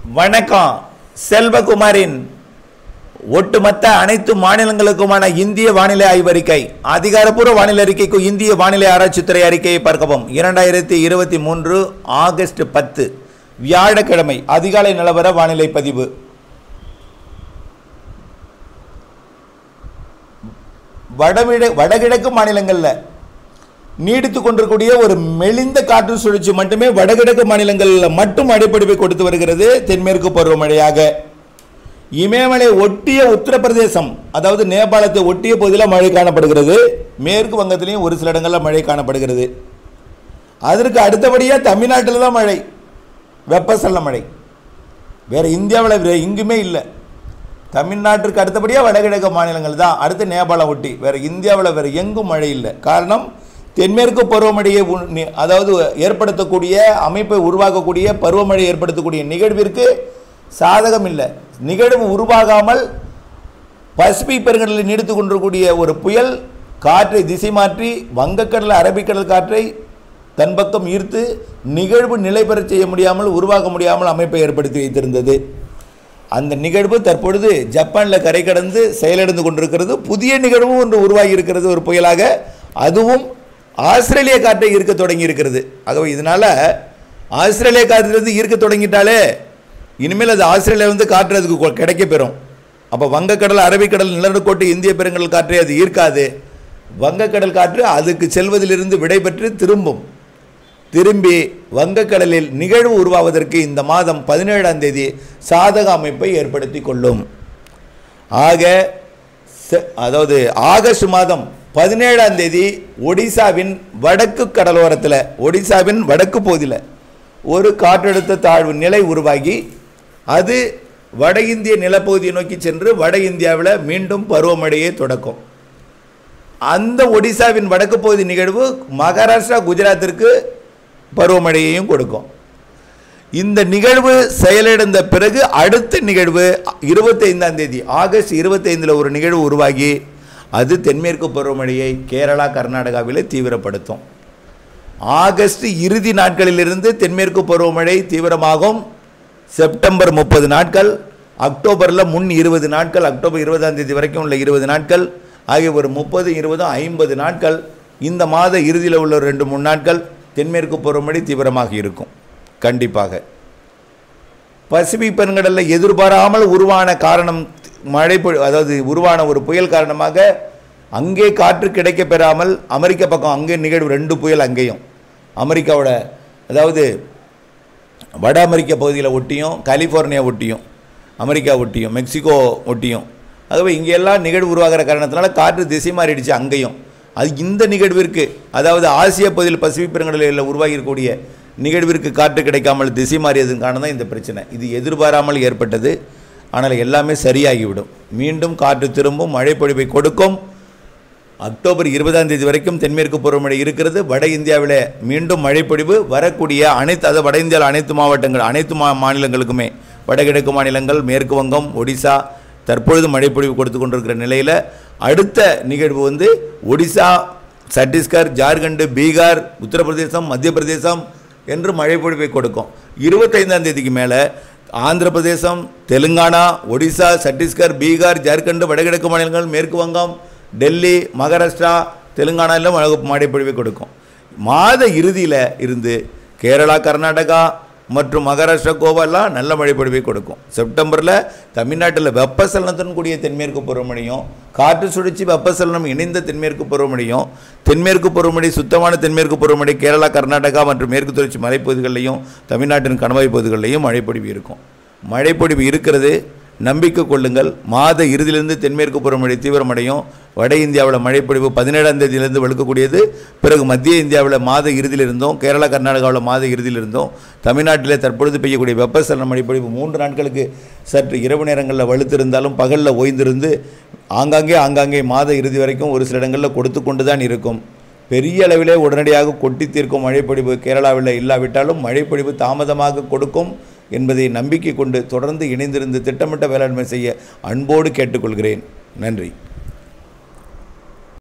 வணக்கம் செல்வகுமாரின் ஒட்டுமொத்த அனைத்து மாநிலங்களுக்குமான இந்திய வானிலை ஆய்வறிக்கை அதிகாரப்பூர்வ வானிலை அறிக்கைக்கு இந்திய வானிலை ஆராய்ச்சித்துறை அறிக்கையை பார்க்கவும் இரண்டாயிரத்தி இருபத்தி மூன்று ஆகஸ்ட் பத்து வியாழக்கிழமை அதிகாலை நிலவர வானிலை பதிவு வடவிட வடகிழக்கு மாநிலங்களில் நீடித்து கொண்டிருக்கூடிய ஒரு மெலிந்த காற்று சுழற்சி மட்டுமே வடகிழக்கு மாநிலங்களில் மட்டும் அடிப்படைவை கொடுத்து வருகிறது தென்மேற்கு பருவமழையாக இமயமலை ஒட்டிய உத்தரப்பிரதேசம் அதாவது நேபாளத்தை ஒட்டிய பகுதியில் மழை காணப்படுகிறது மேற்கு வங்கத்திலையும் ஒரு சில இடங்களில் மழை காணப்படுகிறது அதற்கு அடுத்தபடியாக தமிழ்நாட்டில் தான் மழை வெப்பசலன மழை வேற இந்தியாவில் வேற எங்குமே இல்லை தமிழ்நாட்டிற்கு அடுத்தபடியாக வடகிழக்கு மாநிலங்கள் தான் அடுத்து நேபாளம் ஒட்டி வேற இந்தியாவில் வேற எங்கும் மழை இல்லை காரணம் தென்மேற்கு பருவமழையை உ- நி- அதாவது ஏற்படுத்தக்கூடிய அமைப்பை உருவாக்கக்கூடிய பருவமழை ஏற்படுத்தக்கூடிய நிகழ்விற்கு சாதகம் இல்லை நிகழ்வு உருவாகாமல் பசிபிக் பெருங்கடலில் நீடித்து கொண்டிருக்கக்கூடிய ஒரு புயல் காற்றை திசை மாற்றி வங்கக்கடல் அரபிக்கடல் காற்றை தன் பக்கம் ஈர்த்து நிகழ்வு நிலை பெறச் செய்ய முடியாமல் உருவாக்க முடியாமல் அமைப்பை ஏற்படுத்தி வைத்திருந்தது அந்த நிகழ்வு தற்பொழுது ஜப்பானில் கரை கடந்து செயலிழந்து கொண்டிருக்கிறது புதிய நிகழ்வும் ஒன்று உருவாகி இருக்கிறது ஒரு புயலாக அதுவும் ஆஸ்திரேலிய காற்றை ஈர்க்க தொடங்கி இருக்கிறது ஆகவே இதனால் ஆஸ்திரேலிய காற்றிலிருந்து ஈர்க்க தொடங்கிட்டாலே இனிமேல் அது ஆஸ்திரேலியா வந்து காற்று அதுக்கு கொ- கிடைக்க பெறும் அப்போ வங்கக்கடல் அரபிக்கடல் நிலநடுக்கோட்டு இந்திய பெருங்கடல் காற்றை அது ஈர்க்காது வங்கக்கடல் காற்று அதுக்கு செல்வதிலிருந்து விடைபெற்று திரும்பும் திரும்பி வங்கக்கடலில் நிகழ்வு உருவாவதற்கு இந்த மாதம் பதினேழாம் தேதி சாதக அமைப்பை ஏற்படுத்தி கொள்ளும் ஆக செ- அதாவது ஆகஸ்ட் மாதம் பதினேழாம் தேதி ஒடிசாவின் வடக்கு கடலோரத்தில் ஒடிசாவின் வடக்கு பகுதியில் ஒரு காற்றழுத்த தாழ்வு நிலை உருவாகி அது வட இந்திய நிலப்பகுதியை நோக்கி சென்று வட இந்தியாவில் மீண்டும் பருவமழையை தொடக்கும் அந்த ஒடிசாவின் வடக்கு பகுதி நிகழ்வு மகாராஷ்டிரா குஜராத்திற்கு பருவமழையையும் கொடுக்கும் இந்த நிகழ்வு செயலிழந்த பிறகு அடுத்த நிகழ்வு இருபத்தைந்தாம் தேதி ஆகஸ்ட் இருபத்தைந்தில் ஒரு நிகழ்வு உருவாகி அது தென்மேற்கு பருவமழையை கேரளா கர்நாடகாவில் தீவிரப்படுத்தும் ஆகஸ்ட் இறுதி நாட்களிலிருந்து தென்மேற்கு பருவமழை தீவிரமாகும் செப்டம்பர் முப்பது நாட்கள் அக்டோபரில் முன் இருபது நாட்கள் அக்டோபர் இருபதாம் தேதி வரைக்கும் உள்ள இருபது நாட்கள் ஆகிய ஒரு முப்பது இருபதும் ஐம்பது நாட்கள் இந்த மாத இறுதியில் உள்ள ரெண்டு மூணு நாட்கள் தென்மேற்கு பருவமழை தீவிரமாக இருக்கும் கண்டிப்பாக பசிபிக் பெருங்கடலில் எதிர்பாராமல் உருவான காரணம் மழை பொழி- அதாவது உருவான ஒரு புயல் காரணமாக அங்கே காற்று கிடைக்க பெறாமல் அமெரிக்க பக்கம் அங்கே நிகழ்வு ரெண்டு புயல் அங்கேயும் அமெரிக்காவோட அதாவது வட அமெரிக்க பகுதியில் ஒட்டியும் கலிஃபோர்னியா ஒட்டியும் அமெரிக்கா ஒட்டியும் மெக்சிகோ ஒட்டியும் ஆகவே இங்கெல்லாம் நிகழ்வு உருவாகிற காரணத்தினால காற்று திசை மாறிடுச்சு அங்கேயும் அது இந்த நிகழ்விற்கு அதாவது ஆசிய பகுதியில் பசிபிக் பெருங்கடலில் உருவாகி இருக்கக்கூடிய நிகழ்விற்கு காற்று கிடைக்காமல் திசை மாறியதன் காரணம் தான் இந்த பிரச்சனை இது எதிர்பாராமல் ஏற்பட்டது ஆனால் எல்லாமே சரியாகிவிடும் மீண்டும் காற்று திரும்பும் மழை பொழிவை கொடுக்கும் அக்டோபர் இருபதாம் தேதி வரைக்கும் தென்மேற்கு பருவமழை இருக்கிறது வட இந்தியாவில் மீண்டும் மழைப்பொழிவு வரக்கூடிய அனைத்து அதாவது வட இந்தியாவில் அனைத்து மாவட்டங்கள் அனைத்து மா மாநிலங்களுக்குமே வடகிழக்கு மாநிலங்கள் மேற்கு வங்கம் ஒடிசா தற்பொழுது மழைப்பொழிவு கொடுத்து கொண்டிருக்கிற நிலையில் அடுத்த நிகழ்வு வந்து ஒடிசா சத்தீஸ்கர் ஜார்க்கண்ட் பீகார் உத்தரப்பிரதேசம் மத்திய பிரதேசம் என்று மழைப்பொழிவை கொடுக்கும் இருபத்தைந்தாம் தேதிக்கு மேலே ஆந்திர பிரதேசம் தெலுங்கானா ஒடிசா சத்தீஸ்கர் பீகார் ஜார்க்கண்ட் வடகிழக்கு மாநிலங்கள் மேற்கு வங்கம் டெல்லி மகாராஷ்டிரா தெலுங்கானாவில் மழை மழைப்பொழிவை கொடுக்கும் மாத இறுதியில் இருந்து கேரளா கர்நாடகா மற்றும் மகாராஷ்டிரா கோவாலாம் நல்ல மழைப்பொழிவை கொடுக்கும் செப்டம்பரில் தமிழ்நாட்டில் வெப்பசலனத்துடன் கூடிய தென்மேற்கு பருவமழையும் காற்று சுழற்சி வெப்பசலனம் இணைந்த தென்மேற்கு பருவமழையும் தென்மேற்கு பருவமழை சுத்தமான தென்மேற்கு பருவமழை கேரளா கர்நாடகா மற்றும் மேற்கு தொடர்ச்சி மலைப்பகுதிகளிலையும் தமிழ்நாட்டின் கணவாய் பகுதிகளிலையும் மழைப்பொழிவு இருக்கும் மழைப்பொழிவு இருக்கிறது நம்பிக்கை கொள்ளுங்கள் மாத இறுதியிலிருந்து தென்மேற்கு பருவமழை தீவிரமடையும் வட இந்தியாவில் மழைப்பொழிவு பதினேழாம் தேதியிலிருந்து வலுக்கக்கூடியது பிறகு மத்திய இந்தியாவில் மாத இறுதியிலிருந்தும் கேரளா கர்நாடகாவில் மாத இறுதியிலிருந்தும் தமிழ்நாட்டிலே தற்பொழுது பெய்யக்கூடிய வெப்பசலன மழைப்பொழிவு மூன்று நாட்களுக்கு சற்று இரவு நேரங்களில் வலுத்திருந்தாலும் பகலில் ஓய்ந்திருந்து ஆங்காங்கே ஆங்காங்கே மாத இறுதி வரைக்கும் ஒரு சில இடங்களில் கொடுத்து கொண்டு தான் இருக்கும் பெரிய அளவிலே உடனடியாக கொட்டி தீர்க்கும் மழைப்பொழிவு கேரளாவில் இல்லாவிட்டாலும் மழைப்பொழிவு தாமதமாக கொடுக்கும் என்பதை நம்பிக்கை கொண்டு தொடர்ந்து இணைந்திருந்து திட்டமிட்ட வேளாண்மை செய்ய அன்போடு கேட்டுக்கொள்கிறேன் நன்றி